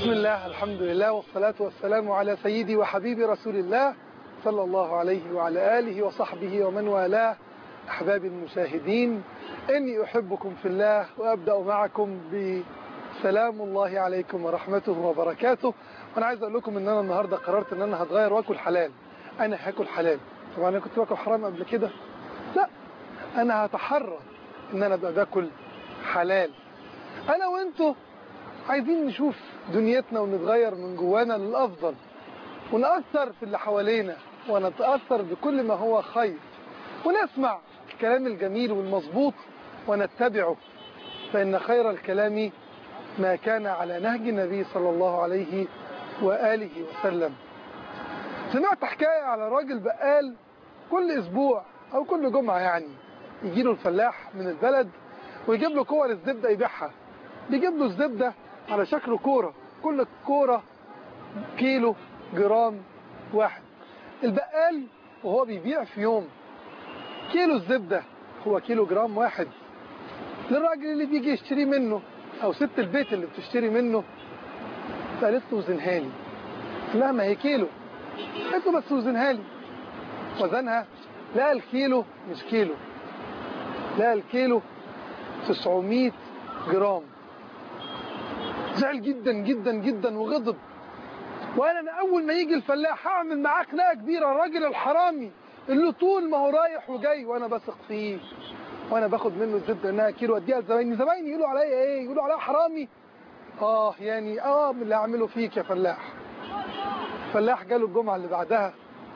بسم الله الحمد لله والصلاة والسلام على سيدي وحبيبي رسول الله صلى الله عليه وعلى آله وصحبه ومن والاه أحبابي المشاهدين إني أحبكم في الله وأبدأ معكم بسلام الله عليكم ورحمته وبركاته وأنا عايز أقول لكم إن أنا النهاردة قررت إن أنا هتغير وآكل حلال أنا هاكل حلال طبعا أنا كنت باكل حرام قبل كده لا أنا هتحرى إن أنا أبقى باكل حلال أنا وأنتوا عايزين نشوف دنيتنا ونتغير من جوانا للأفضل ونأثر في اللي حوالينا ونتأثر بكل ما هو خير ونسمع الكلام الجميل والمظبوط ونتبعه فإن خير الكلام ما كان على نهج النبي صلى الله عليه وآله وسلم سمعت حكاية على راجل بقال كل أسبوع أو كل جمعة يعني يجي له الفلاح من البلد ويجيب له كور الزبدة يبيعها بيجيب له الزبدة على شكل كورة كل كورة كيلو جرام واحد البقال وهو بيبيع في يوم كيلو الزبدة هو كيلو جرام واحد للراجل اللي بيجي يشتري منه او ست البيت اللي بتشتري منه فقالت له وزنها لي لا ما هي كيلو قالت له بس وزنها لي وزنها لا الكيلو مش كيلو لا الكيلو 900 جرام زعل جدا جدا جدا وغضب وقال انا اول ما يجي الفلاح هعمل معاه خناقه كبيره الراجل الحرامي اللي طول ما هو رايح وجاي وانا بثق فيه وانا باخد منه الزبده انها كيلو اديها لزبايني زبايني يقولوا عليا ايه يقولوا عليا حرامي اه يعني اه من اللي هعمله فيك يا فلاح فلاح جاله الجمعه اللي بعدها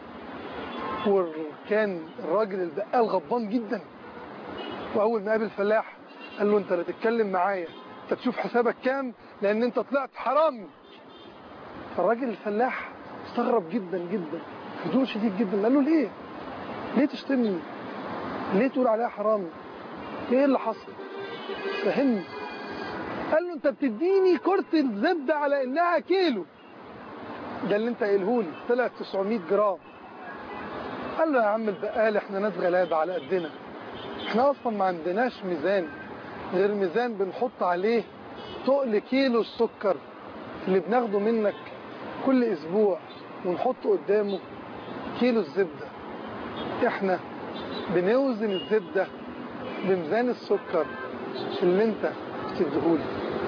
وكان الراجل البقال غضبان جدا واول ما قابل الفلاح قال له انت لا تتكلم معايا انت تشوف حسابك كام لان انت طلعت حرامي فالراجل الفلاح استغرب جدا جدا هدوء شديد جدا قال له ليه ليه تشتمني ليه تقول عليها حرامي ايه اللي حصل فهمني قال له انت بتديني كرة الزبدة على انها كيلو ده اللي انت قايلهولي طلع 900 جرام قال له يا عم البقال احنا ناس غلابة على قدنا احنا اصلا ما عندناش ميزان غير ميزان بنحط عليه تقل كيلو السكر اللي بناخده منك كل اسبوع ونحطه قدامه كيلو الزبدة احنا بنوزن الزبدة بميزان السكر اللي انت بتديهولي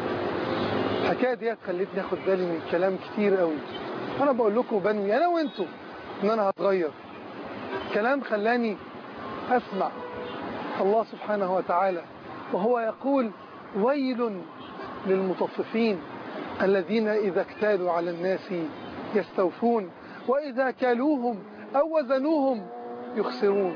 الحكاية دي خلتني اخد بالي من كلام كتير قوي انا بقول لكم بنوي انا وانتوا ان انا هتغير كلام خلاني اسمع الله سبحانه وتعالى وهو يقول ويل للمطففين الذين إذا اكتالوا على الناس يستوفون وإذا كالوهم أو وزنوهم يخسرون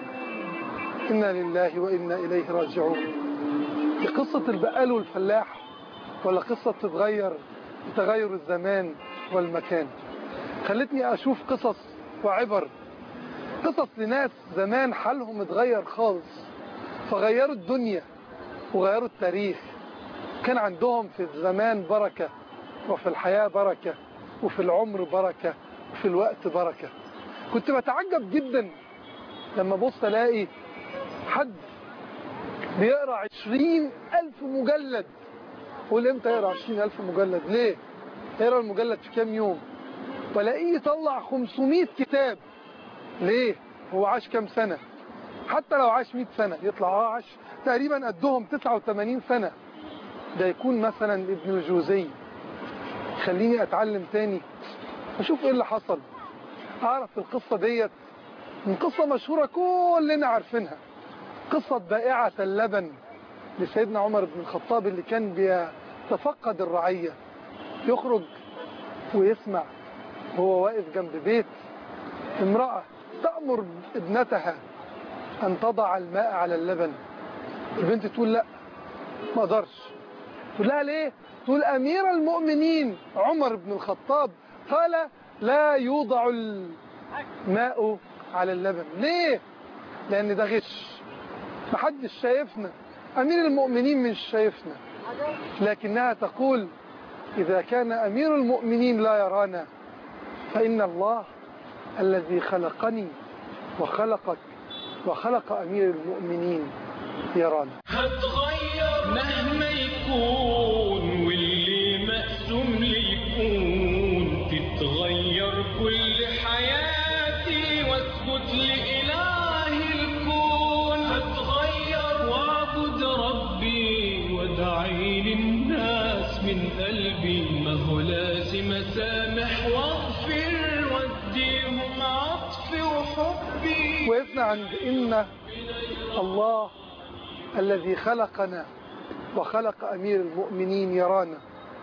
إنا لله وإنا إليه راجعون دي قصة البقال والفلاح ولا قصة تتغير بتغير الزمان والمكان خلتني أشوف قصص وعبر قصص لناس زمان حالهم اتغير خالص فغيروا الدنيا وغيروا التاريخ كان عندهم في الزمان بركة وفي الحياة بركة وفي العمر بركة وفي الوقت بركة كنت بتعجب جدا لما بص الاقي حد بيقرأ عشرين ألف مجلد قول امتى يقرأ عشرين ألف مجلد ليه يقرأ المجلد في كام يوم ولاقيه يطلع 500 كتاب ليه هو عاش كام سنة حتى لو عاش 100 سنة يطلع اه عاش تقريبا قدهم 89 سنة ده يكون مثلا ابن الجوزي خليني اتعلم تاني اشوف ايه اللي حصل اعرف القصة ديت من قصة مشهورة كلنا عارفينها قصة بائعة اللبن لسيدنا عمر بن الخطاب اللي كان بيتفقد الرعية يخرج ويسمع وهو واقف جنب بيت امرأة تأمر ابنتها أن تضع الماء على اللبن البنت تقول لا ما اقدرش تقول لها ليه تقول أمير المؤمنين عمر بن الخطاب قال لا يوضع الماء على اللبن ليه لأن ده غش محدش شايفنا أمير المؤمنين مش شايفنا لكنها تقول إذا كان أمير المؤمنين لا يرانا فإن الله الذي خلقني وخلقك وخلق أمير المؤمنين يرانا هتغير مهما يكون واللي مقسوم لي يكون من قلبي ما هو لازم أسامح وأغفر وأديهم عطفي وحبي وقفنا عند إن الله الذي خلقنا وخلق أمير المؤمنين يرانا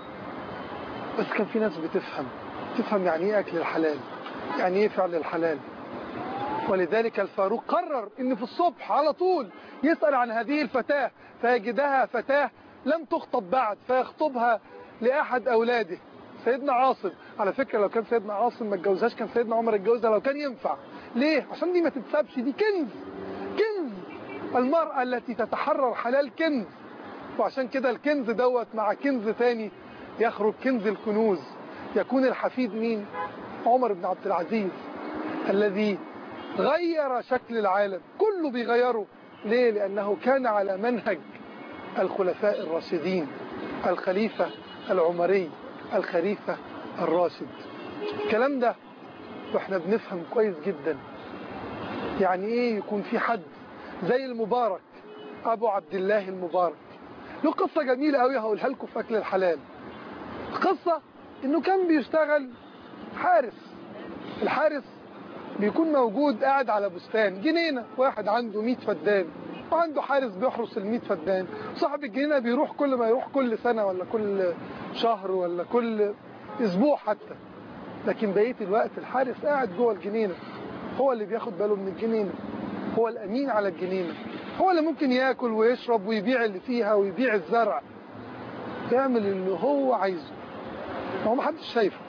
بس كان في ناس بتفهم تفهم يعني ايه أكل الحلال يعني ايه فعل الحلال ولذلك الفاروق قرر ان في الصبح على طول يسأل عن هذه الفتاة فيجدها فتاة لم تخطب بعد فيخطبها لأحد أولاده سيدنا عاصم على فكرة لو كان سيدنا عاصم ما اتجوزهاش كان سيدنا عمر اتجوزها لو كان ينفع ليه؟ عشان دي ما تتسابش دي كنز كنز المرأة التي تتحرر حلال كنز وعشان كده الكنز دوت مع كنز تاني يخرج كنز الكنوز يكون الحفيد مين؟ عمر بن عبد العزيز الذي غير شكل العالم كله بيغيره ليه؟ لأنه كان على منهج الخلفاء الراشدين الخليفة العمري الخليفة الراشد الكلام ده واحنا بنفهم كويس جدا يعني ايه يكون في حد زي المبارك ابو عبد الله المبارك له قصة جميلة قوي هقولها لكم في اكل الحلال القصة انه كان بيشتغل حارس الحارس بيكون موجود قاعد على بستان جنينة واحد عنده 100 فدان وعنده حارس بيحرس ال 100 فدان صاحب الجنينة بيروح كل ما يروح كل سنة ولا كل شهر ولا كل اسبوع حتى لكن بقية الوقت الحارس قاعد جوه الجنينة هو اللي بياخد باله من الجنينة هو الأمين على الجنينة هو اللي ممكن ياكل ويشرب ويبيع اللي فيها ويبيع الزرع يعمل اللي هو عايزه ما هو محدش شايفه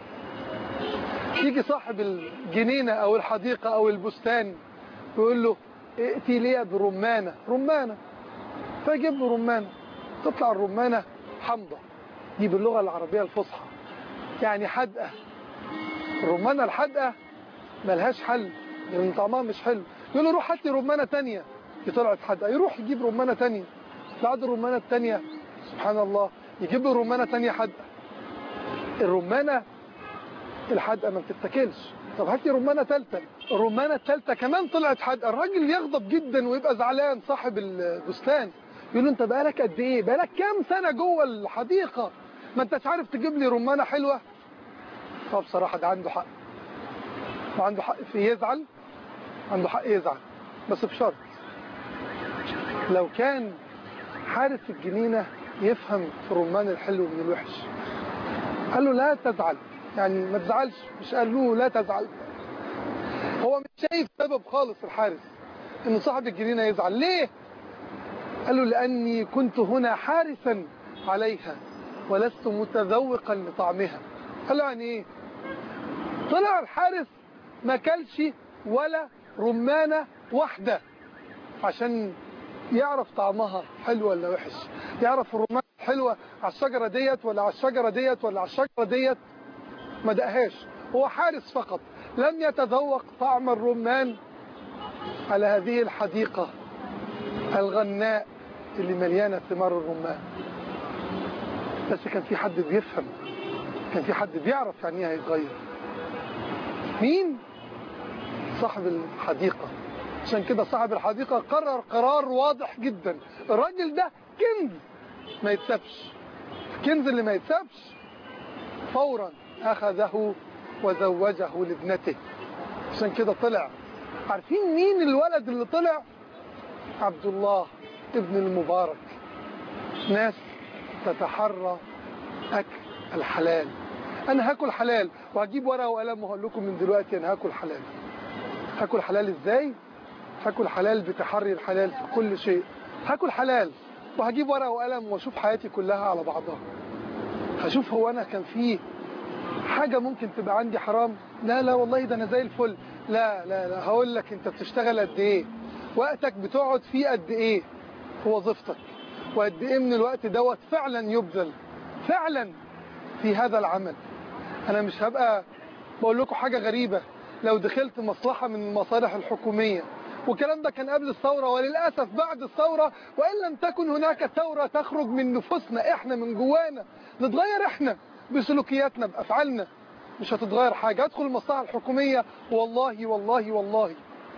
يجي صاحب الجنينة أو الحديقة أو البستان ويقول له ائتي لي برمانة رمانة فيجيب له رمانة تطلع الرمانة حمضة دي باللغة العربية الفصحى يعني حدقة الرمانة الحدقة ملهاش حل لأن طعمها مش حلو يقول له روح هات لي رمانة تانية دي طلعت حدقة يروح يجيب رمانة تانية بعد الرمانة التانية سبحان الله يجيب له رمانة تانية حدقة الرمانة الحدقة ما بتتاكلش طب هات لي رمانة تالتة الرمانة التالتة كمان طلعت حدقة الراجل يغضب جدا ويبقى زعلان صاحب البستان يقول له انت بقالك قد ايه بقالك كام سنة جوه الحديقة ما انتش عارف تجيب لي رمانة حلوة طب بصراحة ده عنده حق وعنده حق في يزعل عنده حق يزعل بس بشرط لو كان حارس الجنينة يفهم في الرمان الحلو من الوحش قال له لا تزعل يعني ما تزعلش مش قال له لا تزعل هو مش شايف سبب خالص الحارس ان صاحب الجنينة يزعل ليه قال له لاني كنت هنا حارسا عليها ولست متذوقا لطعمها قال له يعني ايه طلع الحارس ما كلش ولا رمانة واحدة عشان يعرف طعمها حلو ولا وحش يعرف الرمانة حلوة على الشجرة ديت ولا على الشجرة ديت ولا على الشجرة ديت ما دقهاش هو حارس فقط لم يتذوق طعم الرمان على هذه الحديقة الغناء اللي مليانة ثمار الرمان بس كان في حد بيفهم كان في حد بيعرف يعني ايه هيتغير مين صاحب الحديقة عشان كده صاحب الحديقة قرر قرار واضح جدا الراجل ده كنز ما يتسابش الكنز اللي ما يتسابش فورا أخذه وزوجه لابنته عشان كده طلع عارفين مين الولد اللي طلع عبد الله ابن المبارك ناس تتحرى أكل الحلال أنا هاكل حلال وهجيب ورقة وقلم وهقول لكم من دلوقتي أنا هاكل حلال هاكل حلال إزاي؟ هاكل حلال بتحري الحلال في كل شيء هاكل حلال وهجيب ورقة وقلم واشوف حياتي كلها على بعضها هشوف هو أنا كان فيه حاجة ممكن تبقى عندي حرام لا لا والله ده أنا زي الفل لا لا لا هقول لك أنت بتشتغل قد إيه وقتك بتقعد فيه قد إيه في وظيفتك وقد إيه من الوقت دوت فعلا يبذل فعلا في هذا العمل أنا مش هبقى بقول لكم حاجة غريبة لو دخلت مصلحة من المصالح الحكومية والكلام ده كان قبل الثورة وللأسف بعد الثورة وإن لم تكن هناك ثورة تخرج من نفوسنا إحنا من جوانا نتغير إحنا بسلوكياتنا بأفعالنا مش هتتغير حاجة ادخل المصلحة الحكومية والله والله والله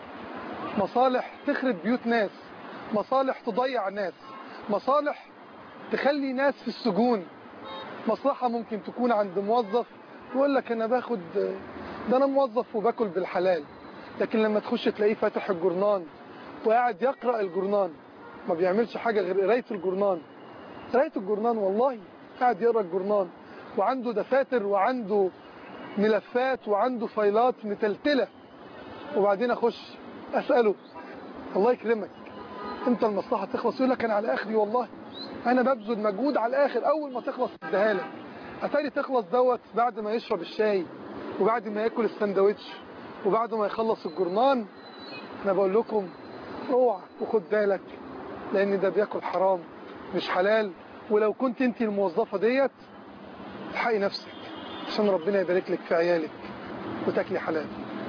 مصالح تخرب بيوت ناس مصالح تضيع ناس مصالح تخلي ناس في السجون مصلحة ممكن تكون عند موظف يقول لك أنا باخد ده أنا موظف وباكل بالحلال لكن لما تخش تلاقيه فاتح الجرنان وقاعد يقرأ الجرنان ما بيعملش حاجة غير قراية الجرنان قراية الجرنان والله قاعد يقرأ الجرنان وعنده دفاتر وعنده ملفات وعنده فايلات متلتلة وبعدين أخش أسأله الله يكرمك انت المصلحة تخلص يقول لك انا على اخري والله انا ببذل مجهود على الاخر اول ما تخلص اديها لك اتاري تخلص دوت بعد ما يشرب الشاي وبعد ما ياكل السندوتش وبعد ما يخلص الجرنان انا بقول لكم اوعى وخد بالك لان ده بياكل حرام مش حلال ولو كنت انت الموظفة ديت الحقي نفسك عشان ربنا يبارك لك في عيالك وتاكلي حلال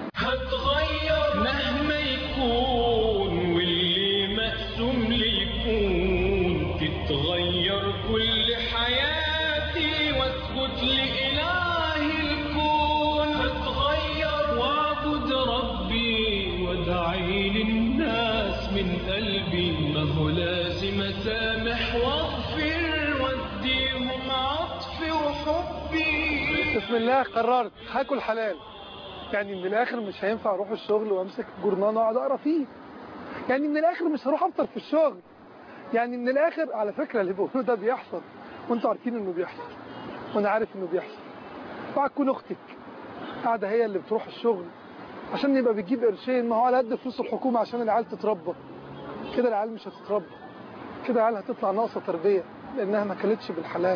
هتغير مهما يكون واللي مقسوم لي يكون تتغير كل حياتي واسجد لإله الكون هتغير واعبد ربي وادعي للناس من قلبي ما هو لازم اسامح واغفر واديهم عطفي وحبي بسم الله قررت هاكل حلال يعني من الاخر مش هينفع اروح الشغل وامسك الجورنال واقعد اقرا فيه يعني من الاخر مش هروح افطر في الشغل يعني من الاخر على فكره اللي بقوله ده بيحصل وانتوا عارفين انه بيحصل وانا عارف انه بيحصل اوعى تكون اختك قاعده هي اللي بتروح الشغل عشان يبقى بتجيب قرشين ما هو على قد فلوس الحكومه عشان العيال تتربى كده العيال مش هتتربى كده العيال هتطلع ناقصه تربيه لانها ما كلتش بالحلال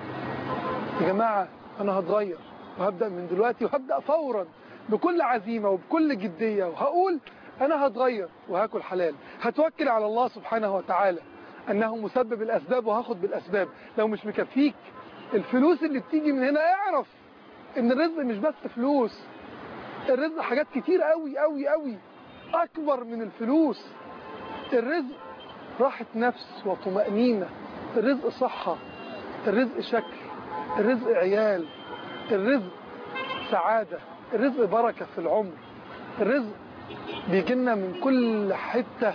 يا جماعه انا هتغير وهبدا من دلوقتي وهبدا فورا بكل عزيمه وبكل جديه وهقول انا هتغير وهاكل حلال هتوكل على الله سبحانه وتعالى انه مسبب الاسباب وهاخد بالاسباب لو مش مكفيك الفلوس اللي بتيجي من هنا اعرف ان الرزق مش بس فلوس الرزق حاجات كتير قوي قوي قوي اكبر من الفلوس الرزق راحة نفس وطمأنينة الرزق صحة الرزق شكل الرزق عيال الرزق سعادة الرزق بركة في العمر الرزق بيجينا من كل حتة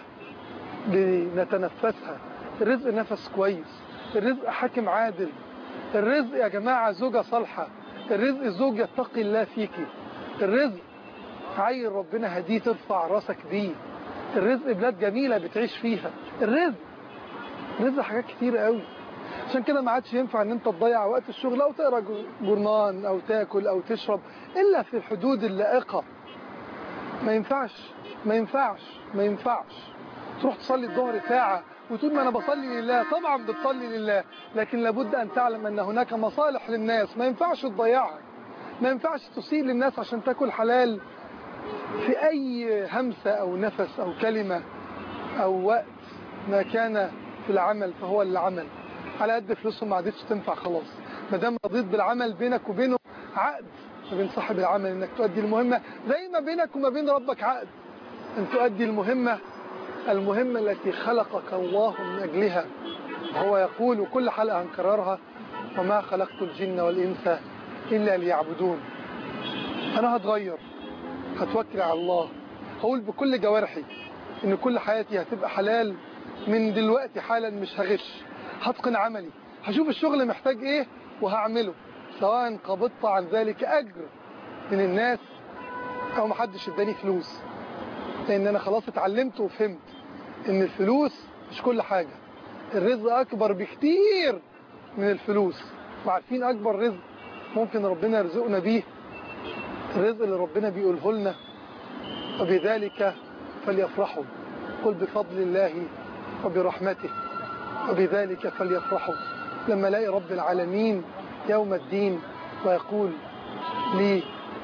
بنتنفسها الرزق نفس كويس الرزق حاكم عادل الرزق يا جماعة زوجة صالحة الرزق زوج يتقي الله فيكي الرزق عيل ربنا هديه ترفع راسك بيه الرزق بلاد جميلة بتعيش فيها الرزق الرزق حاجات كتير قوي عشان كده ما عادش ينفع ان انت تضيع وقت الشغل او تقرا جورنان او تاكل او تشرب الا في الحدود اللائقة ما ينفعش ما ينفعش ما ينفعش تروح تصلي الظهر ساعة وتقول ما انا بصلي لله طبعا بتصلي لله لكن لابد ان تعلم ان هناك مصالح للناس ما ينفعش تضيعها ما ينفعش تسيء للناس عشان تاكل حلال في اي همسة او نفس او كلمة او وقت ما كان في العمل فهو العمل على قد فلوسهم ما عادتش تنفع خلاص ما دام رضيت بالعمل بينك وبينه عقد ما بين صاحب العمل انك تؤدي المهمة زي ما بينك وما بين ربك عقد ان تؤدي المهمة المهمة التي خلقك الله من أجلها هو يقول وكل حلقة هنكررها وما خلقت الجن والإنس إلا ليعبدون أنا هتغير هتوكل على الله هقول بكل جوارحي إن كل حياتي هتبقى حلال من دلوقتي حالا مش هغش هتقن عملي هشوف الشغل محتاج إيه وهعمله سواء قبضت عن ذلك أجر من الناس أو محدش اداني فلوس لأن أنا خلاص اتعلمت وفهمت إن الفلوس مش كل حاجة الرزق أكبر بكتير من الفلوس وعارفين أكبر رزق ممكن ربنا يرزقنا بيه الرزق اللي ربنا بيقوله لنا وبذلك فليفرحوا قل بفضل الله وبرحمته وبذلك فليفرحوا لما لاقي رب العالمين يوم الدين ويقول لي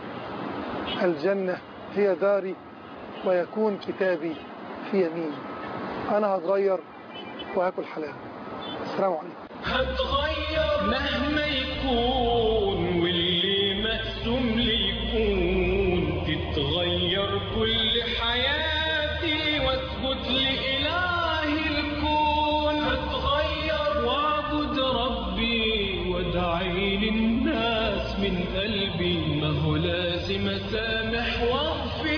الجنة هي داري ويكون كتابي في يميني أنا هتغير وهاكل حلال السلام عليكم هتغير مهما يكون واللي مقسوم لي يكون تتغير كل حياتي واسجد لإله الكون هتغير واعبد ربي وادعي للناس من قلبي ما هو لازم اسامح واغفر